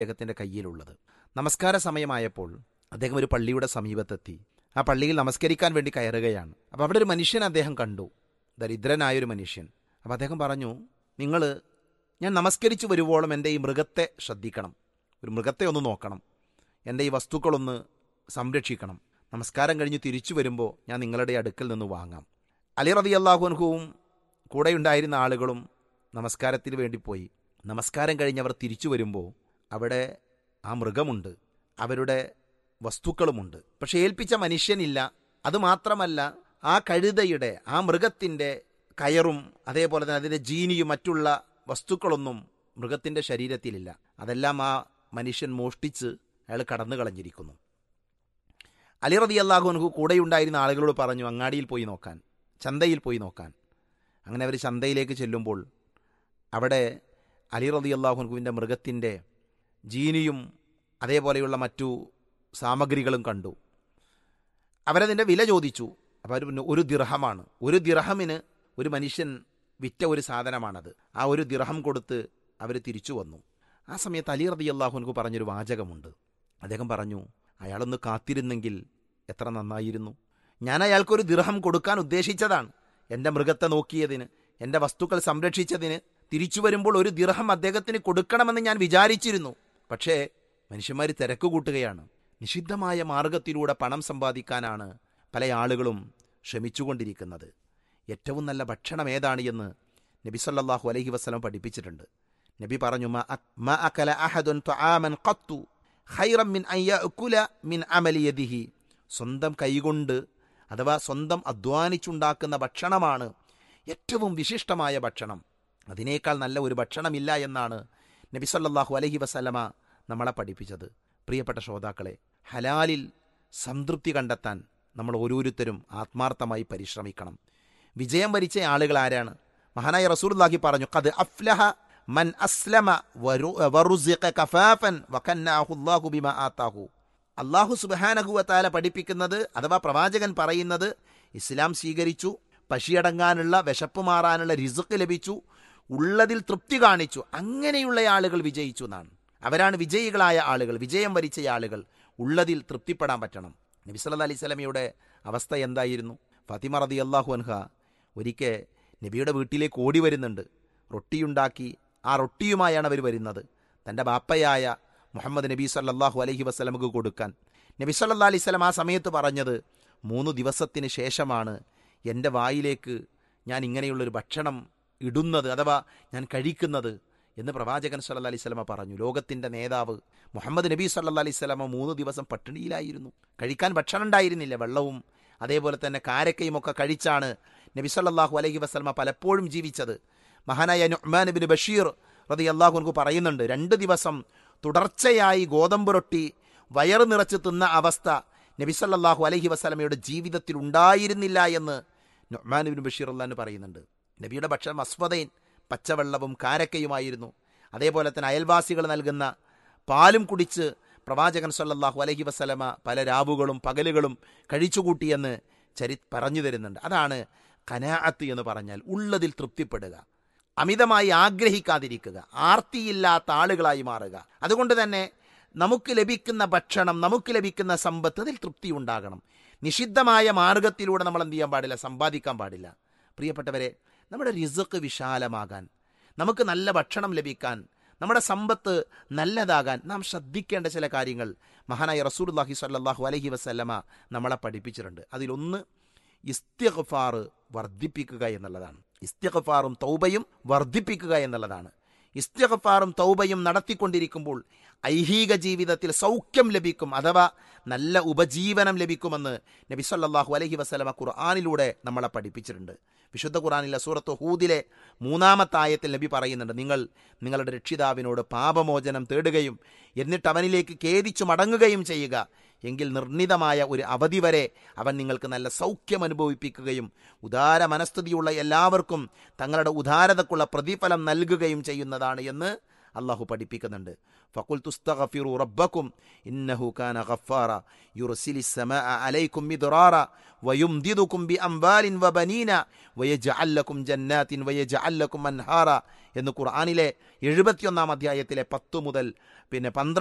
അദ്ദേഹത്തിന്റെ കയ്യിലുള്ളത് നമസ്കാര സമയമായപ്പോൾ അദ്ദേഹം ഒരു പള്ളിയുടെ സമീപത്തെത്തി ആ പള്ളിയിൽ നമസ്കരിക്കാൻ വേണ്ടി കയറുകയാണ് അപ്പോൾ അവിടെ ഒരു മനുഷ്യൻ അദ്ദേഹം കണ്ടു ദരിദ്രനായൊരു മനുഷ്യൻ അപ്പോൾ അദ്ദേഹം പറഞ്ഞു നിങ്ങൾ ഞാൻ നമസ്കരിച്ചു വരുവോളം എൻ്റെ ഈ മൃഗത്തെ ശ്രദ്ധിക്കണം ഒരു മൃഗത്തെ ഒന്ന് നോക്കണം എൻ്റെ ഈ വസ്തുക്കളൊന്ന് സംരക്ഷിക്കണം നമസ്കാരം കഴിഞ്ഞ് തിരിച്ചു വരുമ്പോൾ ഞാൻ നിങ്ങളുടെ അടുക്കൽ നിന്ന് വാങ്ങാം അലി റതി അള്ളാഹുൻഹുവും കൂടെയുണ്ടായിരുന്ന ആളുകളും നമസ്കാരത്തിന് വേണ്ടി പോയി നമസ്കാരം കഴിഞ്ഞ് അവർ തിരിച്ചു വരുമ്പോൾ അവിടെ ആ മൃഗമുണ്ട് അവരുടെ വസ്തുക്കളുമുണ്ട് പക്ഷെ ഏൽപ്പിച്ച മനുഷ്യനില്ല അതുമാത്രമല്ല ആ കഴുതയുടെ ആ മൃഗത്തിൻ്റെ കയറും അതേപോലെ തന്നെ അതിൻ്റെ ജീനിയും മറ്റുള്ള വസ്തുക്കളൊന്നും മൃഗത്തിൻ്റെ ശരീരത്തിലില്ല അതെല്ലാം ആ മനുഷ്യൻ മോഷ്ടിച്ച് അയാൾ കടന്നു കളഞ്ഞിരിക്കുന്നു അലി റതി അള്ളാഹുനഹു കൂടെയുണ്ടായിരുന്ന ആളുകളോട് പറഞ്ഞു അങ്ങാടിയിൽ പോയി നോക്കാൻ ചന്തയിൽ പോയി നോക്കാൻ അങ്ങനെ അവർ ചന്തയിലേക്ക് ചെല്ലുമ്പോൾ അവിടെ അലി റതി അള്ളാഹുനഹുവിൻ്റെ മൃഗത്തിൻ്റെ ജീനിയും അതേപോലെയുള്ള മറ്റു സാമഗ്രികളും കണ്ടു അവരതിൻ്റെ വില ചോദിച്ചു അപ്പോൾ അവർ പറഞ്ഞു ഒരു ദിർഹമാണ് ഒരു ദിർഹമിന് ഒരു മനുഷ്യൻ വിറ്റ ഒരു സാധനമാണത് ആ ഒരു ദിർഹം കൊടുത്ത് അവർ തിരിച്ചു വന്നു ആ സമയത്ത് അലി റതി അള്ളാഹുനക്ക് പറഞ്ഞൊരു വാചകമുണ്ട് അദ്ദേഹം പറഞ്ഞു അയാളൊന്ന് കാത്തിരുന്നെങ്കിൽ എത്ര നന്നായിരുന്നു ഞാൻ അയാൾക്കൊരു ദിർഹം കൊടുക്കാൻ ഉദ്ദേശിച്ചതാണ് എൻ്റെ മൃഗത്തെ നോക്കിയതിന് എൻ്റെ വസ്തുക്കൾ സംരക്ഷിച്ചതിന് തിരിച്ചു വരുമ്പോൾ ഒരു ദിർഹം അദ്ദേഹത്തിന് കൊടുക്കണമെന്ന് ഞാൻ വിചാരിച്ചിരുന്നു പക്ഷേ മനുഷ്യന്മാർ തിരക്ക് കൂട്ടുകയാണ് നിഷിദ്ധമായ മാർഗത്തിലൂടെ പണം സമ്പാദിക്കാനാണ് പല ആളുകളും ശ്രമിച്ചുകൊണ്ടിരിക്കുന്നത് ഏറ്റവും നല്ല ഭക്ഷണം ഏതാണ് എന്ന് നബി സല്ലല്ലാഹു അലൈഹി വസല്ലം പഠിപ്പിച്ചിട്ടുണ്ട് നബി പറഞ്ഞു "മ അക്- മ അകല അഹദുൻ ത്വആമൻ ഖത്തു ഖൈറൻ മിൻ അൻ യഅകുല മിൻ അമലി യദിഹി സ്വന്തം കൈകൊണ്ട് അഥവാ സ്വന്തം അധ്വാനിച്ചുണ്ടാക്കുന്ന ഭക്ഷണമാണ് ഏറ്റവും വിശിഷ്ടമായ ഭക്ഷണം അതിനേക്കാൾ നല്ല ഒരു ഭക്ഷണമില്ല എന്നാണ് നബി സല്ലല്ലാഹു അലൈഹി വസല്ലമ നമ്മളെ പഠിപ്പിച്ചത് പ്രിയപ്പെട്ട ശ്രോതാക്കളെ ഹലാലിൽ സംതൃപ്തി കണ്ടെത്താൻ നമ്മൾ ഓരോരുത്തരും ആത്മാർത്ഥമായി പരിശ്രമിക്കണം വിജയം വരിച്ച ആളുകൾ ആരാണ് മഹാനായ റസൂലുള്ളാഹി പറഞ്ഞു ഖദ് അഫ്ലഹ മൻ അസ്ലമ വരു- വറുസിഖ കഫാഫൻ വകന്നാഹു അല്ലാഹു ബിമാ ആതാഹു അള്ളാഹു സുബ്ഹാനഹു വതആല പഠിപ്പിക്കുന്നത് അഥവാ പ്രവാചകൻ പറയുന്നത് ഇസ്ലാം സ്വീകരിച്ചു പശിയടങ്ങാനുള്ള വിശപ്പ് മാറാനുള്ള റിസുക്ക് ലഭിച്ചു ഉള്ളതിൽ തൃപ്തി കാണിച്ചു അങ്ങനെയുള്ള ആളുകൾ വിജയിച്ചു എന്നാണ് അവരാണ് വിജയികളായ ആളുകൾ വിജയം വരിച്ച ആളുകൾ ഉള്ളതിൽ തൃപ്തിപ്പെടാൻ പറ്റണം നബി സല്ലല്ലാഹു അലൈഹി സ്വലമയുടെ അവസ്ഥ എന്തായിരുന്നു ഫാത്തിമ റതി അള്ളാഹു അൻഹ ഒരിക്കൽ നബിയുടെ വീട്ടിലേക്ക് ഓടി വരുന്നുണ്ട് റൊട്ടിയുണ്ടാക്കി ആ റൊട്ടിയുമായാണ് അവർ വരുന്നത് തൻ്റെ ബാപ്പയായ മുഹമ്മദ് നബി സല്ലല്ലാഹു അലൈഹി വസ്ലമക്ക് കൊടുക്കാൻ നബി സല്ലല്ലാഹു അലൈഹി സ്വലം ആ സമയത്ത് പറഞ്ഞത് മൂന്ന് ദിവസത്തിന് ശേഷമാണ് എൻ്റെ വായിലേക്ക് ഞാൻ ഇങ്ങനെയുള്ളൊരു ഭക്ഷണം ഇടുന്നത് അഥവാ ഞാൻ കഴിക്കുന്നത് എന്ന് പ്രവാചകൻ സല്ല അലൈഹി സ്വലമ പറഞ്ഞു ലോകത്തിൻ്റെ നേതാവ് മുഹമ്മദ് നബി സല്ല അലൈഹി സ്വലമ മൂന്ന് ദിവസം പട്ടിണിയിലായിരുന്നു കഴിക്കാൻ ഭക്ഷണം ഉണ്ടായിരുന്നില്ല വെള്ളവും അതേപോലെ തന്നെ കാരക്കയും ഒക്കെ കഴിച്ചാണ് നബി സല്ലല്ലാഹു അലൈഹി വസ്ലമ പലപ്പോഴും ജീവിച്ചത് മഹാനായ നുഹ്മാൻ ബിൻ ബഷീർ റതി അള്ളാഹുനക്ക് പറയുന്നുണ്ട് രണ്ട് ദിവസം തുടർച്ചയായി ഗോതമ്പ് റൊട്ടി വയറ് നിറച്ച് തിന്ന അവസ്ഥ നബി സല്ലല്ലാഹു അലൈഹി വസ്ലമയുടെ ജീവിതത്തിൽ ഉണ്ടായിരുന്നില്ല എന്ന് നുഹ്മാൻ ബിൻ ബഷീർ അള്ളഹാൻ പറയുന്നുണ്ട് നബിയുടെ ഭക്ഷണം അസ്വദൈൻ പച്ചവെള്ളവും കാരക്കയുമായിരുന്നു അതേപോലെ തന്നെ അയൽവാസികൾ നൽകുന്ന പാലും കുടിച്ച് പ്രവാചകൻ സല്ലല്ലാഹു അലൈഹി വസല്ലമ പല രാവുകളും പകലുകളും കഴിച്ചുകൂട്ടിയെന്ന് ചരി പറഞ്ഞു തരുന്നുണ്ട് അതാണ് കനാഅത്ത് എന്ന് പറഞ്ഞാൽ ഉള്ളതിൽ തൃപ്തിപ്പെടുക അമിതമായി ആഗ്രഹിക്കാതിരിക്കുക ആർത്തിയില്ലാത്ത ആളുകളായി മാറുക അതുകൊണ്ട് തന്നെ നമുക്ക് ലഭിക്കുന്ന ഭക്ഷണം നമുക്ക് ലഭിക്കുന്ന സമ്പത്ത് അതിൽ തൃപ്തി ഉണ്ടാകണം നിഷിദ്ധമായ മാർഗത്തിലൂടെ നമ്മൾ എന്ത് ചെയ്യാൻ പാടില്ല സമ്പാദിക്കാൻ പാടില്ല പ്രിയപ്പെട്ടവരെ നമ്മുടെ റിസക്ക് വിശാലമാകാൻ നമുക്ക് നല്ല ഭക്ഷണം ലഭിക്കാൻ നമ്മുടെ സമ്പത്ത് നല്ലതാകാൻ നാം ശ്രദ്ധിക്കേണ്ട ചില കാര്യങ്ങൾ മഹാനായ റസൂലുള്ളാഹി സ്വല്ലല്ലാഹു അലൈഹി വസല്ലമ നമ്മളെ പഠിപ്പിച്ചിട്ടുണ്ട് അതിലൊന്ന് ഇസ്തിഗ്ഫാർ വർദ്ധിപ്പിക്കുക എന്നുള്ളതാണ് ഇസ്തിഗ്ഫാറും തൗബയും വർദ്ധിപ്പിക്കുക എന്നുള്ളതാണ് ഇസ്തിഗ്ഫാറും തൗബയും നടത്തിക്കൊണ്ടിരിക്കുമ്പോൾ ഐഹിക ജീവിതത്തിൽ സൗഖ്യം ലഭിക്കും അഥവാ നല്ല ഉപജീവനം ലഭിക്കുമെന്ന് നബി സല്ലല്ലാഹു അലൈഹി വസല്ലമ ഖുർആാനിലൂടെ നമ്മളെ പഠിപ്പിച്ചിട്ടുണ്ട് വിശുദ്ധ ഖുർആാനിലെ സൂറത്ത് ഹൂദിലെ മൂന്നാമത്തെ ആയത്തിൽ നബി പറയുന്നുണ്ട് നിങ്ങൾ നിങ്ങളുടെ രക്ഷിതാവിനോട് പാപമോചനം തേടുകയും എന്നിട്ട് അവനിലേക്ക് ഖേദിച്ചു മടങ്ങുകയും ചെയ്യുക എങ്കിൽ നിർണിതമായ ഒരു അവധി വരെ അവൻ നിങ്ങൾക്ക് നല്ല സൗഖ്യം അനുഭവിപ്പിക്കുകയും ഉദാര മനസ്ഥിതിയുള്ള എല്ലാവർക്കും തങ്ങളുടെ ഉദാരതക്കുള്ള പ്രതിഫലം നൽകുകയും ചെയ്യുന്നതാണ് എന്ന് അള്ളാഹു പഠിപ്പിക്കുന്നുണ്ട് ഫക്കുൽ തുസ്തഗഫിറു റബ്ബക്കും ഇന്നഹു കാന ഗഫാറ യുർസിലി السماء عليكم مدرارا ويمددكم بأموال وبنين ويجعل لكم جنات ويجعل لكم أنهارا എന്ന് ഖുർആാനിലെ എഴുപത്തിയൊന്നാം അധ്യായത്തിലെ പത്തു മുതൽ പിന്നെ പന്ത്രണ്ട്